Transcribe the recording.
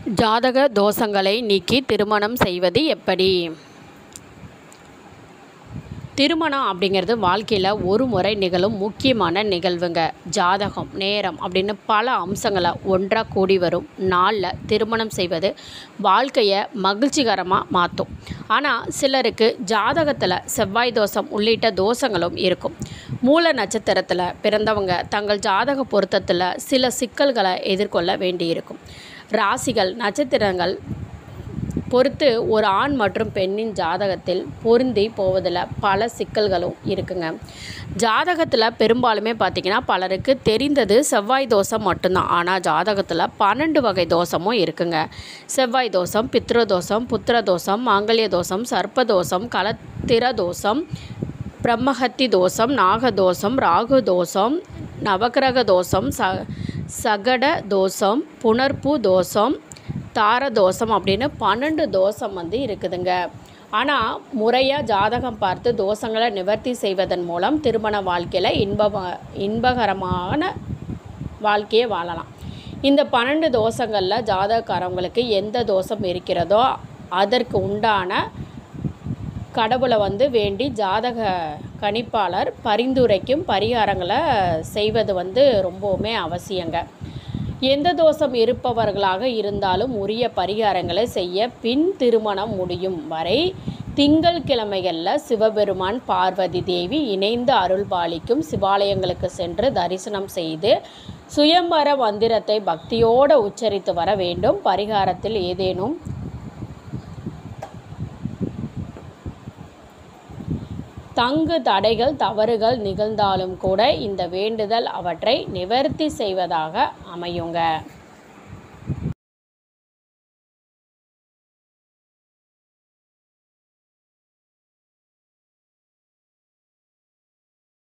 ஜாதக தோஷங்களை நீக்கி திருமணம் செய்வது எப்படி திருமணம் அப்படிங்கிறது வாழ்க்கையில் ஒரு முறை நிகழும் முக்கியமான நிகழ்வுங்க ஜாதகம் நேரம் அப்படின்னு பல அம்சங்களை ஒன்றாக கூடி வரும் நாளில் திருமணம் செய்வது வாழ்க்கையை மகிழ்ச்சிகரமாக மாற்றும் ஆனால் சிலருக்கு ஜாதகத்தில் செவ்வாய் தோஷம் உள்ளிட்ட தோஷங்களும் இருக்கும் மூல நட்சத்திரத்தில் பிறந்தவங்க தங்கள் ஜாதக பொருத்தத்தில் சில சிக்கல்களை எதிர்கொள்ள வேண்டியிருக்கும் ராசிகள் நட்சத்திரங்கள் பொறுத்து ஒரு ஆண் மற்றும் பெண்ணின் ஜாதகத்தில் பொருந்தி போவதில் பல சிக்கல்களும் இருக்குங்க ஜாதகத்தில் பெரும்பாலுமே பார்த்திங்கன்னா பலருக்கு தெரிந்தது செவ்வாய் தோஷம் மட்டும்தான் ஆனால் ஜாதகத்தில் பன்னெண்டு வகை தோஷமும் இருக்குங்க செவ்வாய் தோஷம் பித்ரு தோஷம் புத்திர தோஷம் மாங்கல்ய தோஷம் சர்ப்ப தோஷம் கலத்திர தோஷம் பிரம்மஹத்தி தோஷம் நாகதோஷம் ராகு தோஷம் நவக்கிரக தோஷம் ச சகட தோஷம் புனர்ப்பு தோஷம் தார தோஷம் அப்படின்னு பன்னெண்டு தோஷம் வந்து இருக்குதுங்க ஆனால் முறையாக ஜாதகம் பார்த்து தோஷங்களை நிவர்த்தி செய்வதன் மூலம் திருமண வாழ்க்கையில் இன்ப இன்பகரமான வாழ்க்கையை வாழலாம் இந்த பன்னெண்டு தோஷங்களில் ஜாதகக்காரவங்களுக்கு எந்த தோஷம் இருக்கிறதோ அதற்கு உண்டான கடவுளை வந்து வேண்டி ஜாதக கணிப்பாளர் பரிந்துரைக்கும் பரிகாரங்களை செய்வது வந்து ரொம்பவுமே அவசியங்க எந்த தோஷம் இருப்பவர்களாக இருந்தாலும் உரிய பரிகாரங்களை செய்ய பின் திருமணம் முடியும் வரை திங்கள் கிழமைகளில் சிவபெருமான் பார்வதி தேவி இணைந்து அருள் பாலிக்கும் சிவாலயங்களுக்கு சென்று தரிசனம் செய்து சுயம்பர மந்திரத்தை பக்தியோடு உச்சரித்து வர வேண்டும் பரிகாரத்தில் ஏதேனும் தங்கு தடைகள் தவறுகள் நிகழ்ந்தாலும் கூட இந்த வேண்டுதல் அவற்றை நிவர்த்தி செய்வதாக அமையுங்க